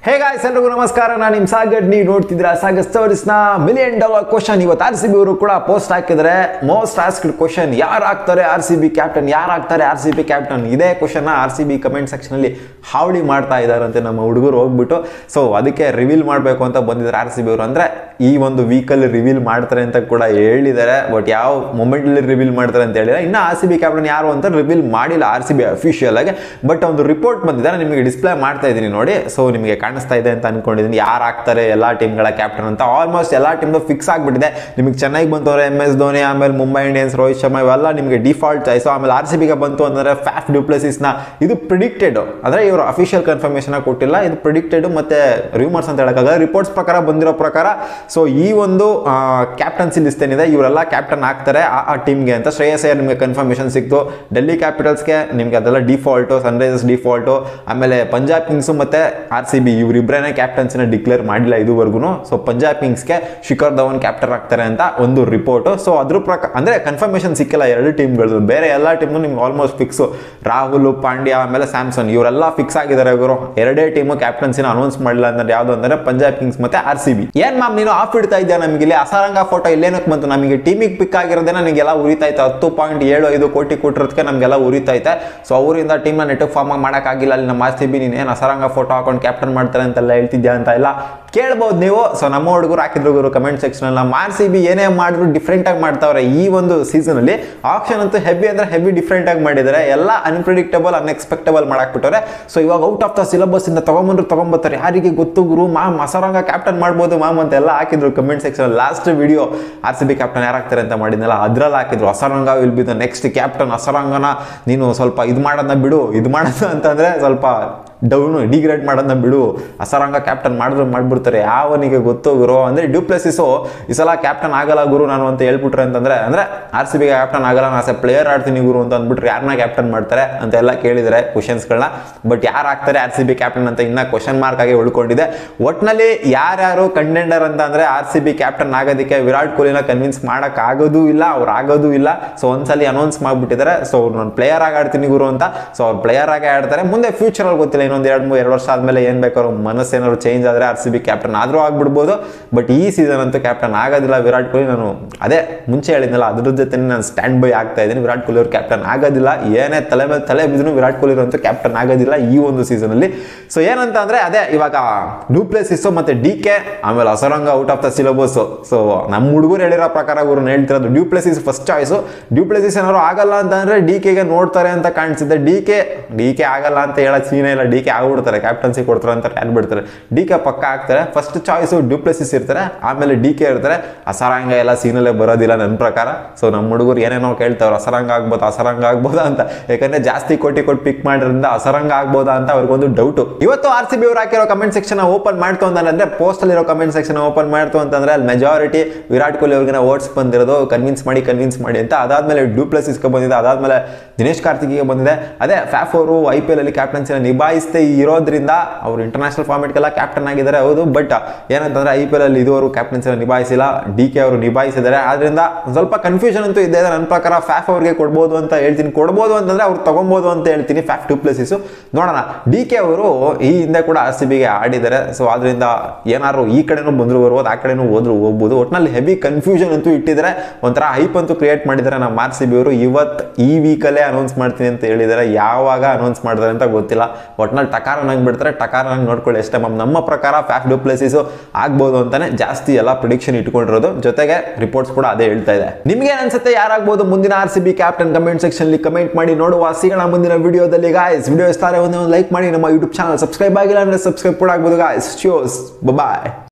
hey guys ಎಲ್ರಿಗೂ ನಮಸ್ಕಾರ ನಾನು ನಿಮ್ಮ ಸಾಗರ್ ನೀವು ನೋಡ್ತಿದ್ದೀರಾ ಸಾಗರ್ ಸ್ಟೋರೀಸ್ನ ಮಿಲಿಯನ್ ಡಾಲರ್ ಕ್ವಶನ್ ಇವತ್ತು ಆರ್ ಸಿ ಬಿ ಅವರು ಕೂಡ ಪೋಸ್ಟ್ ಹಾಕಿದ್ರೆ ಮೋಸ್ಟ್ ಆಸ್ಕ್ಡ್ ಕ್ವಶನ್ ಯಾರು ಆಗ್ತಾರೆ ಆರ್ ಸಿ ಬಿ ಕ್ಯಾಪ್ಟನ್ ಯಾರು ಆಗ್ತಾರೆ ಆರ್ ಸಿ ಬಿ ಕ್ಯಾಪ್ಟನ್ ಇದೇ question R C B comment ಸೆಕ್ಷನಲ್ಲಿ ಹಾವಳಿ ಮಾಡ್ತಾ ಇದ್ದಾರಂತೆ ನಮ್ಮ ಹುಡುಗರು ಹೋಗ್ಬಿಟ್ಟು ಸೊ ಅದಕ್ಕೆ ರಿವೀಲ್ ಮಾಡಬೇಕು ಅಂತ ಬಂದಿದ್ದಾರೆ ಆರ್ ಸಿ ಬಿ ಅವರು ಅಂದರೆ ಈ ಒಂದು ವೀಕಲ್ಲಿ ರಿವೀಲ್ ಮಾಡ್ತಾರೆ ಅಂತ ಕೂಡ ಹೇಳಿದ್ದಾರೆ ಬಟ್ ಯಾವ ಮೊಮೆಂಟಲ್ಲಿ ರಿವೀಲ್ ಮಾಡ್ತಾರೆ ಅಂತ ಹೇಳಿಲ್ಲ ಇನ್ನು ಆರ್ ಸಿ ಬಿ ಕ್ಯಾಪ್ಟನ್ ಯಾರು ಅಂತ ರಿವೀಲ್ ಮಾಡಿಲ್ಲ ಆರ್ ಸಿ ಬಿ ಅಫಿಷಿಯಲ್ ಆಗಿ ಬಟ್ ಒಂದು ರಿಪೋರ್ಟ್ ಬಂದಿದೆ ನಾನು ನಿಮಗೆ ಡಿಸ್ಪ್ಲೇ ಮಾಡ್ತಾ ಇದ್ದೀನಿ ನೋಡಿ ಸೊ ನಿಮಗೆ ಕಾಣಿಸ್ತಾ ಇದೆ ಅಂತ ಅನ್ಕೊಂಡಿದ್ದೀನಿ ಯಾರು ಆಗ್ತಾರೆ ಎಲ್ಲ ಟೀಮ್ಗಳ ಕ್ಯಾಪ್ಟನ್ ಅಂತ ಆಲ್ಮೋಸ್ಟ್ ಎಲ್ಲ ಟೀಮ್ದು ಫಿಕ್ಸ್ ಆಗಿಬಿಟ್ಟಿದೆ ನಿಮಗೆ ಚೆನ್ನೈಗೆ ಬಂತವ್ರೆ ಎಮ್ ಎಸ್ ಧೋನಿ ಆಮೇಲೆ ಮುಂಬೈ ಇಂಡಿಯನ್ಸ್ ರೋಹಿತ್ ಶರ್ಮಾ ಇವೆಲ್ಲ ನಿಮಗೆ ಡಿಫಾಲ್ಟ್ ಚಾಯ್ಸು ಆಮೇಲೆ ಆರ್ ಸಿ ಬಿಗೆ ಬಂತು ಅಂತಂದರೆ ಫ್ಯಾಫ್ ಡ್ಯೂಪ್ಲೆಸಿಸ್ನ ಇದು ಪ್ರಿಡಿಕ್ಟೆಡ್ ಅಂದರೆ ಇವರು ಅಫಿಷಿಯಲ್ ಕನ್ಫರ್ಮೇಷನ್ ಕೊಟ್ಟಿಲ್ಲ ಇದು ಪ್ರಿಡಿಕ್ಟೆಡ್ ಮತ್ತೆ ರೂಮರ್ಸ್ ಅಂತ ಹೇಳೋಕ್ಕಾಗಲ್ಲ ರಿಪೋರ್ಟ್ಸ್ ಪ್ರಕಾರ ಬಂದಿರೋ ಪ್ರಕಾರ ಸೊ ಈ ಒಂದು ಕ್ಯಾಪ್ಟನ್ಸಿ ಲಿಸ್ಟ್ ಏನಿದೆ ಇವರೆಲ್ಲ ಕ್ಯಾಪ್ಟನ್ ಆಗ್ತಾರೆ ಆ ಆ ಟೀಮ್ಗೆ ಅಂತ ಶ್ರೇಯಸ್ ಅಯ್ಯರ್ ನಿಮಗೆ ಕನ್ಫರ್ಮೇಷನ್ ಸಿಕ್ತು ಡೆಲ್ಲಿ ಕ್ಯಾಪಿಟಲ್ಸ್ಗೆ ನಿಮಗೆ ಅದೆಲ್ಲ ಡಿಫಾಲ್ಟು ಸನ್ರೈಸರ್ಸ್ ಡಿಫಾಲ್ಟು ಆಮೇಲೆ ಪಂಜಾಬ್ ಕಿಂಗ್ಸು ಮತ್ತೆ ಆರ್ ಸಿ ಬಿ ಇವರಿಬ್ಬರೇ ಕ್ಯಾಪ್ಟನ್ಸಿನ ಡಿಕ್ಲೇರ್ ಮಾಡಿಲ್ಲ ಇದುವರೆಗೂ ಸೊ ಪಂಜಾಬ್ ಕಿಂಗ್ಸ್ಗೆ ಶಿಖರ್ ಧವನ್ ಕ್ಯಾಪ್ಟನ್ ಆಗ್ತಾರೆ ಅಂತ ಒಂದು ರಿಪೋರ್ಟು ಸೊ ಅದ್ರ ಪ್ರಕಾರ ಅಂದರೆ ಕನ್ಫರ್ಮೇಷನ್ ಸಿಕ್ಕಿಲ್ಲ ಎರಡು ಟೀಮ್ಗಳು ಬೇರೆ ಎಲ್ಲ ಟೀಮ್ನು ನಿಮ್ಗೆ ಆಲ್ಮೋಸ್ಟ್ ಫಿಕ್ಸು ರಾಹುಲ್ ಪಾಂಡ್ಯ ಆಮೇಲೆ ಸ್ಯಾಮ್ಸನ್ ಇವರೆಲ್ಲ ಫಿಕ್ಸ್ ಆಗಿದ್ದಾರೆ ಇವರು ಎರಡೇ ಟೀಮು ಕ್ಯಾಪ್ಟನ್ಸಿನ ಅನೌನ್ಸ್ ಮಾಡಿಲ್ಲ ಅಂದ್ರೆ ಯಾವುದು ಅಂದರೆ ಪಂಜಾಬ್ ಕಿಂಗ್ಸ್ ಮತ್ತೆ ಆರ್ ಸಿ ಬಿ ಏನ್ ಮ್ಯಾಮ್ ನೀನು ಆಫ್ ಇಡ್ತಾ ಇದೆಯಾ ನಮಗೆ ಇಲ್ಲಿ ಅಸಾರಂಗ ಫೋಟೋ ಇಲ್ಲೇನಕ್ಕೆ ಬಂತು ನಮಗೆ ಟೀಮಿಗೆ ಪಿಕ್ ಆಗಿರೋದೇ ನನಗೆಲ್ಲ ಉರಿತೈತೆ ಹತ್ತು ಪಾಯಿಂಟ್ ಏಳು ಐದು ಕೋಟಿ ಕೊಟ್ಟಿರೋದಕ್ಕೆ ನಮಗೆಲ್ಲ ಉರಿತೈತೆ ಸೊ ಅವರಿಂದ ಟೀಮ್ನ ನೆಟ್ ಫಾರ್ಮ್ ಆಗಿ ಮಾಡೋಕ್ಕಾಗಿಲ್ಲ ಅಲ್ಲಿ ನಮ್ಮ ಆರ್ ಸಿ ಬಿ ನೀನು ಏನು ಅಸಾರಂಗ ಫೋಟೋ ಹಾಕೊಂಡು ಕ್ಯಾಪ್ಟನ್ ಮಾಡ್ತಾರೆ ಅಂತೆಲ್ಲ ಹೇಳ್ತಿದ್ಯಾ ಅಂತ ಎಲ್ಲ ಕೇಳ್ಬೋದು ನೀವು ಸೊ ನಮ್ಮ ಹುಡುಗರು ಹಾಕಿದ್ರು ಗುರು ಕಮೆಂಟ್ ಸೆಕ್ಷನ್ ನಮ್ಮ ಆರ್ ಸಿ ಬಿ ಏನೇ ಮಾಡಿದ್ರು ಡಿಫ್ರೆಂಟ್ ಆಗಿ ಮಾಡ್ತಾವ್ರೆ ಈ ಒಂದು ಸೀಸನ್ ಅಲ್ಲಿ ಆಪ್ಷನ್ ಅಂತೂ ಹೆವಿ ಅಂದ್ರೆ ಹೆವಿ ಡಿಫ್ರೆಂಟ್ ಆಗಿ ಮಾಡಿದ್ದಾರೆ ಎಲ್ಲ ಅನ್ಪ್ರಿಡಿಕ್ಟಬಲ್ ಅನ್ಎಕ್ಸ್ಪೆಕ್ಟಬಲ್ ಮಾಡಾಕ್ಬಿಟ್ಟವ್ರೆ ಸೊ ಇವಾಗ ಔಟ್ ಆಫ್ ದ ಸಿಲೆಬಸ್ ಇಂದ ತಗೊಂಬಂದ್ರು ತಗೊಂಬರ್ತಾರೆ ಯಾರಿಗೆ ಗೊತ್ತು ಗುರು ಮಾಮ್ ಮಸರಂಗ ಕ್ಯಾಪ್ಟನ್ ಮಾಡ್ಬೋದು ಮಾಮ್ ಅಂತ ಎಲ್ಲ ಹಾಕಿದ್ರು comment section last video R C B captain ಯಾರಾಗ್ತಾರೆ ಅಂತ ಮಾಡಿದ್ನಲ್ಲ ಅದ್ರಲ್ಲಿ ಹಾಕಿದ್ರು Hasaranga will be the next captain ಅಸರಂಗನ ನೀನು ಸ್ವಲ್ಪ ಇದು ಮಾಡೋದನ್ನ ಬಿಡು ಇದು ಮಾಡೋದು ಅಂತಂದ್ರೆ ಸ್ವಲ್ಪ ಡೌನು ಡಿಗ್ರೇಡ್ ಮಾಡೋದನ್ನ ಬಿಡು ಅಸರಂಗ ಕ್ಯಾಪ್ಟನ್ ಮಾಡಿದ್ರು ಮಾಡ್ಬಿಡ್ತಾರೆ ಯಾವನಿಗೆ ಗೊತ್ತು ಗುರು ಅಂದ್ರೆ ಡ್ಯೂಪ್ಲೆಸಿಸು ಈ ಸಲ ಕ್ಯಾಪ್ಟನ್ ಆಗಲ್ಲ ಗುರು ನಾನು ಅಂತ ಹೇಳ್ಬಿಟ್ರೆ ಅಂತಂದ್ರೆ ಅಂದ್ರೆ ಆರ್ ಸಿ ಬಿಗೆ ಕ್ಯಾಪ್ಟನ್ ಆಗಲ್ಲ ನಾನು ಆಸ್ ಪ್ಲೇಯರ್ ಆಡ್ತೀನಿ ಗುರು ಅಂತ ಅಂದ್ಬಿಟ್ರೆ ಯಾರನ್ನ ಕ್ಯಾಪ್ಟನ್ ಮಾಡ್ತಾರೆ ಅಂತ ಎಲ್ಲ ಕೇಳಿದರೆ ಕ್ವಶನ್ಸ್ಗಳನ್ನ ಬಟ್ ಯಾರು ಆಗ್ತಾರೆ ಆರ್ ಸಿ ಬಿ ಕ್ಯಾಪ್ಟನ್ ಅಂತ ಇನ್ನ ಕ್ವಶನ್ ಮಾರ್ಕ್ ಆಗಿ ಉಳ್ಕೊಂಡಿದೆ ಒಟ್ನಲ್ಲಿ ಯಾರ್ಯಾರು ಕಂಟೆಂಡರ್ ಅಂತ ಅಂದ್ರೆ ಆರ್ ಸಿ ಬಿ ಕ್ಯಾಪ್ಟನ್ ಆಗೋದಕ್ಕೆ ವಿರಾಟ್ ಕೊಹ್ಲಿನ ಕನ್ವಿನ್ಸ್ ಮಾಡಕ್ ಆಗೋದು ಇಲ್ಲ ಅವ್ರು ಆಗೋದು ಇಲ್ಲ ಸೊ ಒಂದ್ಸಲಿ ಅನೌನ್ಸ್ ಮಾಡ್ಬಿಟ್ಟಿದ್ದಾರೆ ಸೊ ನಾನು ಪ್ಲೇಯರ್ ಆಗಿ ಆಡ್ತೀನಿ ಗುರು ಅಂತ ಸೊ ಅವ್ರು ಪ್ಲೇಯರ್ ಆಗಿ ಆಡ್ತಾರೆ ಮುಂದೆ ಫ್ಯೂಚರ್ ಅಲ್ಲಿ ಗೊತ್ತಿಲ್ಲ ಇನ್ನೊಂದು ಎರಡು ಮೂರು ಎರಡು ವರ್ಷ ಆದ್ಮೇಲೆ ಏನ್ ಬೇಕಾದ್ರೂ ಮನಸ್ಸೇನಾದ್ರು ಚೇಂಜ್ ಆದ್ರೆ ಆರ್ ಸಿ ಬಿ ಕ್ಯಾಪ್ಟನ್ ಆದ್ರೂ ಆಗ್ಬಿಡ್ಬೋದು ಬಟ್ ಈ ಸೀಸನ್ ಅಂತೂ ಕ್ಯಾಪ್ಟನ್ ಆಗೋದಿಲ್ಲ ವಿರಾಟ್ ಕೊಹ್ಲಿ ನಾನು ಅದೇ ಮುಂಚೆ ಹೇಳಿದ್ನಲ್ಲ ಅದ್ರ ಜೊತೆ ನಾನು ಸ್ಟ್ಯಾಂಡ್ ಬೈ ಆಗ್ತಾ ಇದ್ದೀನಿ ವಿರಾಟ್ ಕೊಹ್ಲಿ ಅವ್ರು ಕ್ಯಾಪ್ಟನ್ ಆಗೋದಿಲ್ಲ ಏನೇ ತಲೆ ಮೇಲೆ ತಲೆ ಬಿದ್ರು ವಿರಾಟ್ ಕೊಹ್ಲಿ ಅಂತೂ ಕ್ಯಾಪ್ಟನ್ ಆಗೋದಿಲ್ಲ ಈ ಒಂದು ಸೀಸನ್ ಅಲ್ಲಿ ಸೊ ಏನಂತ ಅಂದ್ರೆ ಅದೇ ಇವಾಗ ಡೂಪ್ಲೆಸಿಸ್ ಮತ್ತೆ ಡಿ ಕೆ ಆಮೇಲೆ Hasaranga out of the syllabus so ನಮ್ಮ ಹುಡುಗರು ಹೇಳಿರೋ ಪ್ರಕಾರ ಗುರು ಹೇಳ್ತಿರೋದು ಡ್ಯೂಪ್ಲೆಸಿಸ್ ಫಸ್ಟ್ ಚಾಯ್ಸು ಡ್ಯೂಪ್ಲೆಸಿಸ್ ಏನಾದ್ರು ಆಗಲ್ಲ ಅಂತಂದ್ರೆ ಡಿ ಕೆಗೆ ನೋಡ್ತಾರೆ ಅಂತ ಕಾಣಿಸಿದೆ ಡಿ ಕೆ ಡಿ ಕೆ ಆಗಲ್ಲ ಅಂತ ಹೇಳಕ್ ಸೀನೇ ಇಲ್ಲ ಡಿ ಕೆ ಆಗ್ಬಿಡ್ತಾರೆ ಕ್ಯಾಪ್ಟನ್ಸಿ ಕೊಡ್ತಾರೆ ಅಂತ ಬಿಡ್ತಾರೆ ಡಿ ಕೆ ಪಕ್ಕ ಆಗ್ತಾರೆ ಫಸ್ಟ್ ಚಾಯ್ಸು ಡ್ಯೂಪ್ಲೆಸಿಸ್ ಇರ್ತಾರೆ ಆಮೇಲೆ ಡಿ ಕೆ ಇರ್ತಾರೆ ಅಸರಾಂಗ ಎಲ್ಲ ಸೀನಲ್ಲೇ ಬರೋದಿಲ್ಲ ನನ್ನ ಪ್ರಕಾರ ಸೊ ನಮ್ಮ ಹುಡುಗರು ಏನೇನೋ ಕೇಳ್ತಾವ್ರು ಅಸರಂಗ ಆಗ್ಬೋದು ಅಸರಂಗ ಆಗ್ಬೋದಾ ಅಂತ ಯಾಕಂದ್ರೆ ಜಾಸ್ತಿ ಕೋಟಿ ಕೊಟ್ಟು ಪಿಕ್ ಮಾಡಿದ್ರಿಂದ ಅಸರಂಗ ಆಗ್ಬೋದಾ ಅಂತ ಅವ್ರಿಗೊಂದು ಡೌಟ್ ಇವತ್ತು ಆರ್ ಸಿ ಬಿ ಅವ್ರು ಹಾಕಿರೋ ಕಮೆಂಟ್ ಸೆಕ್ಷನ್ ಓಪನ್ ಮಾಡ್ತು ಅಂತಂದ್ರೆ ಪೋಸ್ಟ್ ಅಲ್ಲಿರೋ ಕಮೆಂಟ್ ಸೆಕ್ಷನ್ ಓಪನ್ ಮಾಡ್ತು ಅಂತಂದ್ರೆ ಅಲ್ಲಿ ಮೆಜಾರಿಟಿ ವಿರಾಟ್ ಕೊಹ್ಲಿ ಅವ್ರಿಗೆ ಓಟ್ಸ್ ಬಂದಿರೋದು ಕನ್ವಿನ್ಸ್ ಮಾಡಿ ಕನ್ವಿನ್ಸ್ ಮಾಡಿ ಅಂತ ಅದಾದ್ಮೇಲೆ ಡ್ಯೂಪ್ಲೆಸಿಸ್ಗೆ ಬಂದಿದೆ ಅದಾದ್ಮೇಲೆ ದಿನೇಶ್ ಕಾರ್ತಿಕ್ಗೆ ಬಂದಿದೆ ಅದೇ ಫ್ಯಾಫ್ ಅವರು ಐ ಪಿ ಎಲ್ ಅಲ್ಲಿ ಕ್ಯಾಪ್ಟನ್ಸಿನ ನಿಭಾಯಿಸದೆ ಇರೋದ್ರಿಂದ ಅವರು ಇಂಟರ್ನ್ಯಾಷನಲ್ ಫಾರ್ಮೆಟ್ಗೆಲ್ಲ ಕ್ಯಾಪ್ಟನ್ ಆಗಿದ್ದಾರೆ ಹೌದು ಬಟ್ ಏನಂತಂದ್ರೆ ಐ ಪಿ ಎಲ್ ಅಲ್ಲಿ ಇದುವರೆಗೂ ಕ್ಯಾಪ್ಟನ್ಸಿನ ನಿಭಾಯಿಸಿಲ್ಲ ಡಿ ಕೆ ಅವರು ನಿಭಾಯಿಸಿದ್ದಾರೆ ಆದ್ರಿಂದ ಒಂದ್ ಸ್ವಲ್ಪ ಕನ್ಫ್ಯೂಷನ್ ಅಂತೂ ಇದೆ ನನ್ನ ಪ್ರಕಾರ ಫ್ಯಾಫ್ ಅವ್ರಿಗೆ ಕೊಡ್ಬೋದು ಅಂತ ಹೇಳ್ತೀನಿ ಕೊಡ್ಬೋದು ಅಂತಂದ್ರೆ ಅವ್ರು ತಗೊಬೋದು ಅಂತ ಹೇಳ್ತೀನಿ ಫ್ಯಾಫ್ ಟೂಪ್ಲೆಸಿಸ್ ನೋಡೋಣ ಡಿ ಕೆ ಅವರು ಈ ಹಿಂದೆ ಕೂಡ ಆರ್ ಸಿ ಬಿಗೆ ಆಡಿದ್ದಾರೆ ಸೊ ಆದ್ರಿಂದ ಏನಾದ್ರು ಈ ಕಡೆನೂ ಬಂದ್ರು ಬರ್ಬೋದು ಆ ಕಡೆನೂ ಹೋದ್ರು ಹೋಗ್ಬೋದು ಒಟ್ನಲ್ಲಿ ಹೆವಿ ಕನ್ಫ್ಯೂಷನ್ ಅಂತೂ ಇಟ್ಟಿದ್ದಾರೆ ಒಂಥರ ಹೈಪ್ ಅಂತೂ ಕ್ರಿಯೇಟ್ ಮಾಡಿದ್ದಾರೆ ನಮ್ಮ ಆರ್ ಸಿ ಬಿ ಅವರು ಇವತ್ತು ಈ ವೀಕಲ್ಲೇ ಅನೌನ್ಸ್ ಮಾಡ್ತೀನಿ ಅಂತ ಹೇಳಿದ್ದಾರೆ ಯಾವಾಗ ಅನೌನ್ಸ್ ಮಾಡ್ತಾರೆ ಅಂತ ಗೊತ್ತಿಲ್ಲ ಒಟ್ನಲ್ಲಿ ಟಕಾರ ನಂಗೆ ಬಿಡ್ತಾರೆ ಟಕಾರ ನಂಗೆ ನೋಡ್ಕೊಳ್ಳಿ ಅಷ್ಟೇ ಮ್ಯಾಮ್ ನಮ್ಮ ಪ್ರಕಾರ ಫ್ಯಾಫ್ ಡುಪ್ಲೆಸಿಸ್ ಆಗ್ಬೋದು ಅಂತಾನೆ ಜಾಸ್ತಿ ಎಲ್ಲ ಪ್ರಿಡಿಕ್ಷನ್ ಇಟ್ಕೊಂಡಿರೋದು ಜೊತೆಗೆ ರಿಪೋರ್ಟ್ಸ್ ಕೂಡ ಅದೇ ಹೇಳ್ತಾ ಇದೆ ನಿಮ್ಗೆ ಅನ್ಸುತ್ತೆ ಯಾರಾಗ್ಬೋದು ಮುಂದಿನ R C B captain comment section comment ಮಾಡಿ ನೋಡುವ ಸಿಗೋಣ ಮುಂದಿನ ವಿಡಿಯೋದಲ್ಲಿ ಗಾಯ್ಸ್ ವಿಡಿಯೋ ಇಷ್ಟ ಒಂದು ಲೈಕ್ ಮಾಡಿ ನಮ್ಮ ಯೂಟ್ಯೂಬ್ ಚಾನಲ್ ಸಬ್ಸ್ಕ್ರೈಬ್ ಆಗಿಲ್ಲ ಅಂದ್ರೆ ಸಬ್ಸ್ಕ್ರೈಬ್ ಕೂಡ ಆಗ್ಬೋದು ಗಾಯ್ಸ್ ಶ್ಯೂಸ್ ಬಾಯ್